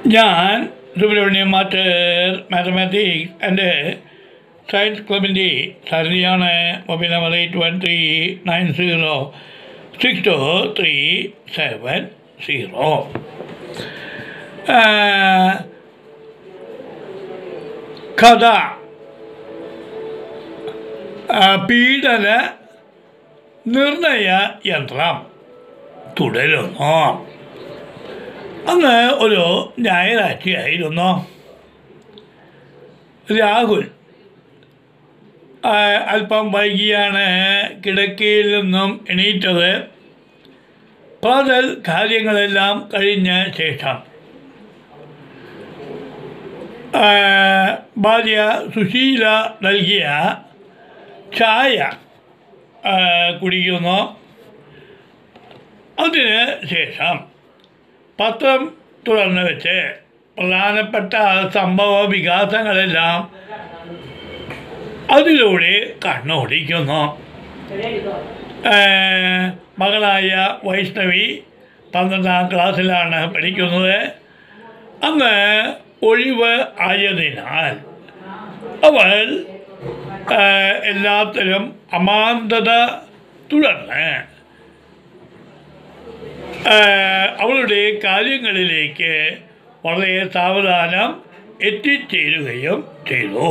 ഞാൻ Subrahmanyam master mathematics എൻ്റെ science ക്ലബിൻ്റെ സാരഥിയാണ് mobile number eight one three nine zero six two three seven zero കഥ ആ, പീഡന നിർണയ യന്ത്രം തുടരുന്നു അന്ന് ഒരു ഞായറാഴ്ചയായിരുന്നു രാഹുൽ ആ, അല്പം വൈകിയാണ് കിടക്കയിൽ നിന്നും എണീറ്റത് പകൽ കാര്യങ്ങളെല്ലാം കഴിഞ്ഞ ശേഷം ആ, ഭാര്യ സുശീല നൽകിയ ചായ ആ, കുടിക്കുന്നു അതിന് ശേഷം പത്രം തുറന്നു വെച്ച് പ്രധാനപ്പെട്ട സംഭവ വികാസങ്ങളെല്ലാം അതിലൂടെ കണ്ണോടിക്കുന്നു ഏഹ് മകളായ വൈഷ്ണവി പന്ത്രണ്ടാം ക്ലാസ്സിലാണ് പഠിക്കുന്നത് അന്ന് ഒഴിവ് ആയതിനാൽ അവൾ ഏഹ് എല്ലാത്തിലും അമാന്തത തുടർന്ന് ഏഹ് അവളുടെ കാര്യങ്ങളിലേക്ക് വളരെ സാവധാനം എത്തിച്ചേരുകയും ചെയ്തു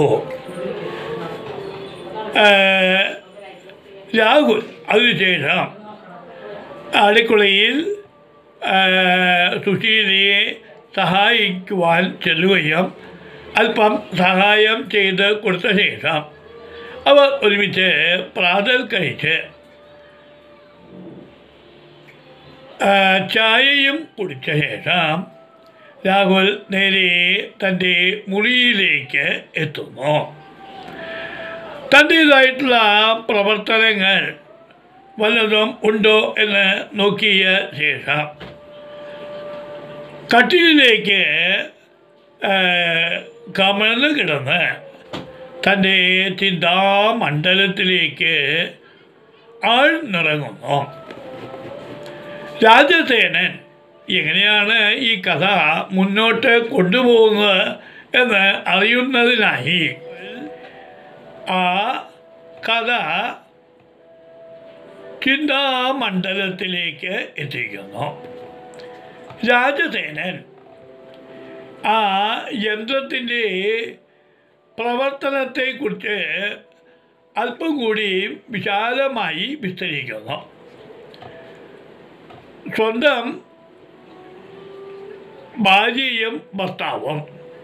ഏഹ് രാഹുൽ അതിനുശേഷം അടുക്കളയിൽ ഏഹ് സുശീലയെ സഹായിക്കുവാൻ ചെല്ലുകയും അല്പം സഹായം ചെയ്ത് കൊടുത്ത ശേഷം അവർ ഒരുമിച്ച് പ്രാതൽ കഴിച്ച് ആ, ചായയും കുടിച്ച ശേഷം രാഹുൽ നേരെ തൻ്റെ മുറിയിലേക്ക് എത്തുന്നു തൻ്റേതായിട്ടുള്ള പ്രവർത്തനങ്ങൾ വല്ലതും ഉണ്ടോ എന്ന് നോക്കിയ ശേഷം കട്ടിലിലേക്ക് ആ, കമഴ്ന്ന് കിടന്ന് തൻ്റെ ചിന്താമണ്ഡലത്തിലേക്ക് ആഴ്ന്നിറങ്ങുന്നു രാജസേനൻ എങ്ങനെയാണ് ഈ കഥ മുന്നോട്ട് കൊണ്ടുപോകുന്നത് എന്ന് അറിയുന്നതിനായി ആ കഥ ചിന്താമണ്ഡലത്തിലേക്ക് എത്തിക്കുന്നു രാജസേനൻ ആ യന്ത്രത്തിൻ്റെ പ്രവർത്തനത്തെക്കുറിച്ച് അല്പം കൂടി വിശാലമായി വിസ്തരിക്കുന്നു സ്വന്തം ഭാര്യയും ഭർത്താവും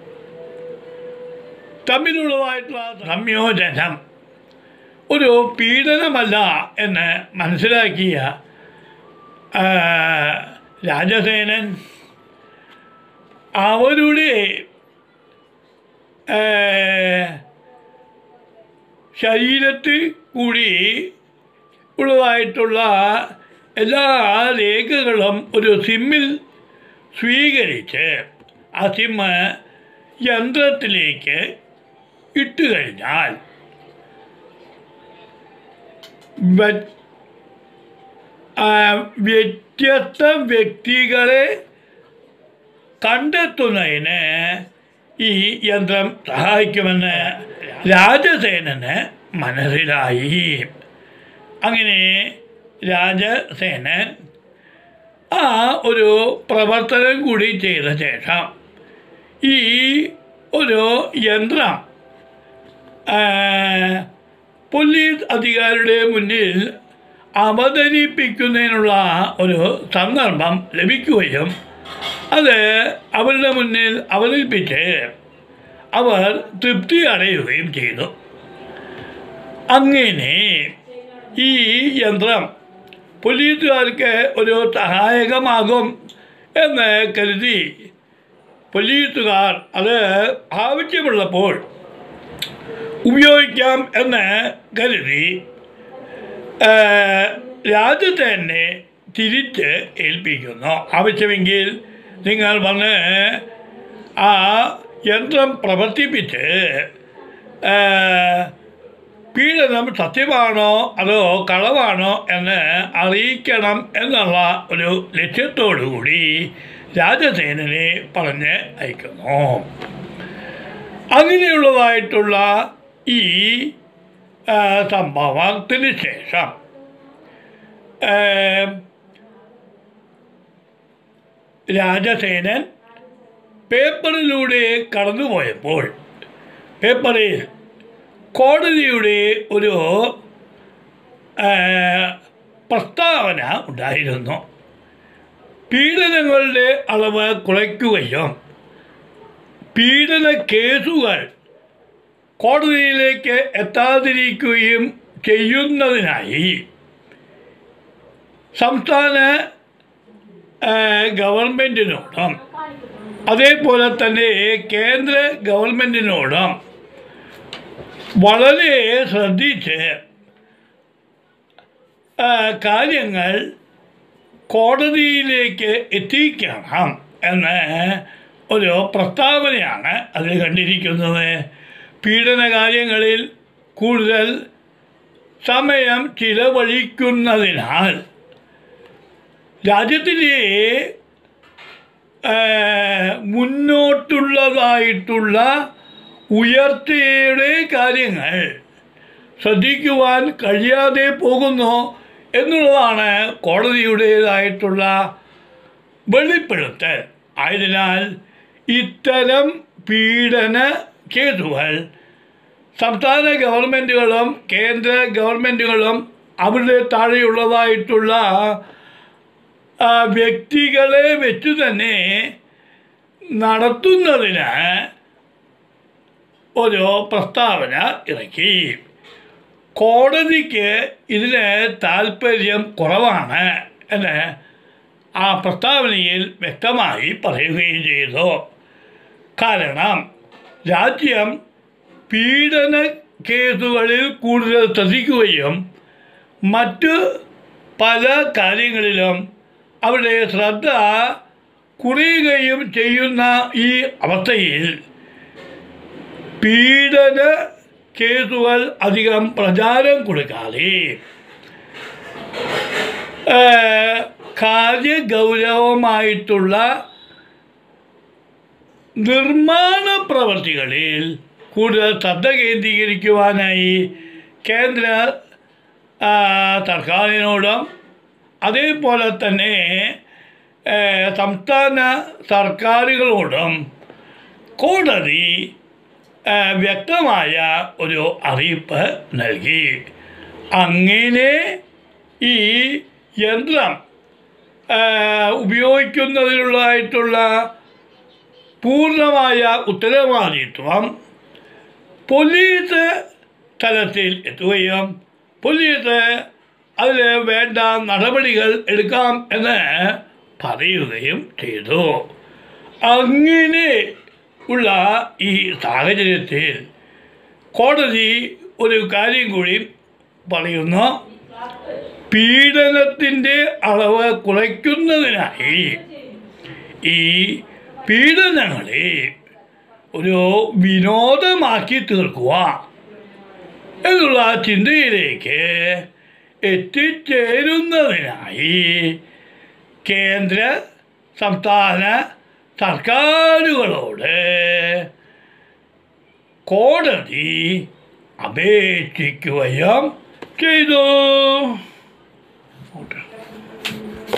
തമ്മിലുള്ളതായിട്ടുള്ള സംയോജനം ഒരു പീഡനമല്ല എന്ന് മനസ്സിലാക്കിയ ആ, രാജസേനൻ അവരുടെ ആ, ശരീരത്തിൽ കൂടി ഉള്ളതായിട്ടുള്ള എല്ലാ രേഖകളും ഒരു സിമ്മിൽ സ്വീകരിച്ച് ആ സിമ്മ് യന്ത്രത്തിലേക്ക് ഇട്ട് കഴിഞ്ഞാൽ വ- ആ, വ്യത്യസ്ത വ്യക്തികളെ കണ്ടെത്തുന്നതിന് ഈ യന്ത്രം സഹായിക്കുമെന്ന് രാജസേനന് മനസ്സിലായി അങ്ങനെ രാജസേനൻ ആ ഒരു പ്രവർത്തനം കൂടി ചെയ്ത ശേഷം ഈ ഒരു യന്ത്രം ആ, പോലീസ് അധികാരിയുടെ മുന്നിൽ അവതരിപ്പിക്കുന്നതിനുള്ള ഒരു സന്ദർഭം ലഭിക്കുകയും അത് അവരുടെ മുന്നിൽ അവതരിപ്പിച്ച് അവർ തൃപ്തി അടയുകയും ചെയ്തു അങ്ങനെ ഈ യന്ത്രം പോലീസുകാർക്ക് ഒരു സഹായകമാകും എന്ന് കരുതി പോലീസുകാർ അത് ആവശ്യമുള്ളപ്പോൾ ഉപയോഗിക്കാം എന്ന് കരുതി ആ, രാജ്യത്തെ തിരിച്ച് ഏൽപ്പിക്കുന്നു ആവശ്യമെങ്കിൽ നിങ്ങൾ വന്ന് ആ യന്ത്രം പ്രവർത്തിപ്പിച്ച് ആ, പീഡനം സത്യമാണോ അതോ കളവാണോ എന്ന് അറിയിക്കണം എന്നുള്ള ഒരു ലക്ഷ്യത്തോടു കൂടി രാജസേനനെ പറഞ്ഞ് അയക്കുന്നു അങ്ങനെയുള്ളതായിട്ടുള്ള ഈ ആ, സംഭവത്തിന് ശേഷം ആ, രാജസേനൻ പേപ്പറിലൂടെ കടന്നുപോയപ്പോൾ പേപ്പറിൽ കോടതിയുടെ ഒരു ആ, പ്രസ്താവന ഉണ്ടായിരുന്നു പീഡനങ്ങളുടെ അളവ് കുറയ്ക്കുകയും പീഡന കേസുകൾ കോടതിയിലേക്ക് എത്താതിരിക്കുകയും ചെയ്യുന്നതിനായി സംസ്ഥാന ആ, ഗവൺമെൻറ്റിനോടും അതേപോലെ തന്നെ കേന്ദ്ര ഗവൺമെൻറ്റിനോടും വളരെ ശ്രദ്ധിച്ച് ആ, കാര്യങ്ങൾ കോടതിയിലേക്ക് എത്തിക്കണം എന്ന് ഒരു പ്രസ്താവനയാണ് അതിൽ കണ്ടിരിക്കുന്നത് പീഡന കാര്യങ്ങളിൽ കൂടുതൽ സമയം ചിലവഴിക്കുന്നതിനാൽ രാജ്യത്തിൻ്റെ ആ, മുന്നോട്ടുള്ളതായിട്ടുള്ള ഉയർച്ചയുടെ കാര്യങ്ങൾ ശ്രദ്ധിക്കുവാൻ കഴിയാതെ പോകുന്നു എന്നുള്ളതാണ് കോടതിയുടേതായിട്ടുള്ള വെളിപ്പെടുത്തൽ ആയതിനാൽ ഇത്തരം പീഡന കേസുകൾ സംസ്ഥാന ഗവൺമെൻറ്റുകളും കേന്ദ്ര ഗവൺമെൻറ്റുകളും അവരുടെ താഴെയുള്ളതായിട്ടുള്ള ആ, വ്യക്തികളെ വെച്ച് തന്നെ നടത്തുന്നതിന് ഒരു പ്രസ്താവന ഇറക്കി കോടതിക്ക് ഇതിന് താല്പര്യം കുറവാണ് എന്ന് ആ പ്രസ്താവനയിൽ വ്യക്തമായി പറയുകയും ചെയ്തു കാരണം രാജ്യം പീഡന കേസുകളിൽ കൂടുതൽ ശ്രദ്ധിക്കുകയും മറ്റ് പല കാര്യങ്ങളിലും അവരുടെ ശ്രദ്ധ കുറയുകയും ചെയ്യുന്ന ഈ അവസ്ഥയിൽ പീഡന കേസുകൾ അധികം പ്രചാരം കൊടുക്കാതെ ഏഹ്, കാര്യഗൗരവമായിട്ടുള്ള നിർമ്മാണ പ്രവർത്തികളിൽ കൂടുതൽ ശ്രദ്ധ കേന്ദ്രീകരിക്കുവാനായി കേന്ദ്ര ആ, സർക്കാരിനോടും അതേപോലെ തന്നെ ഏഹ്, സംസ്ഥാന സർക്കാരുകളോടും കോടതി ഏഹ്, വ്യക്തമായ ഒരു അറിയിപ്പ് നൽകി അങ്ങനെ ഈ യന്ത്രം ഏഹ്, ഉപയോഗിക്കുന്നതിനുള്ളതായിട്ടുള്ള പൂർണ്ണമായ ഉത്തരവാദിത്വം പോലീസ് തലത്തിൽ എത്തുകയും പോലീസ് അതിൽ വേണ്ട നടപടികൾ എടുക്കാം എന്ന് പറയുകയും ചെയ്തു അങ്ങനെ ഉള്ള ഈ സാഹചര്യത്തിൽ കോടതി ഒരു കാര്യം കൂടി പറയുന്നു പീഡനത്തിൻ്റെ അളവ് കുറയ്ക്കുന്നതിനായി ഈ പീഡനങ്ങളെ ഒരു വിനോദമാക്കി തീർക്കുക എന്നുള്ള ചിന്തയിലേക്ക് എത്തിച്ചേരുന്നതിനായി കേന്ദ്ര സംസ്ഥാന സർക്കാരുകളോട് കോടതി അപേക്ഷിക്കുകയും ചെയ്തു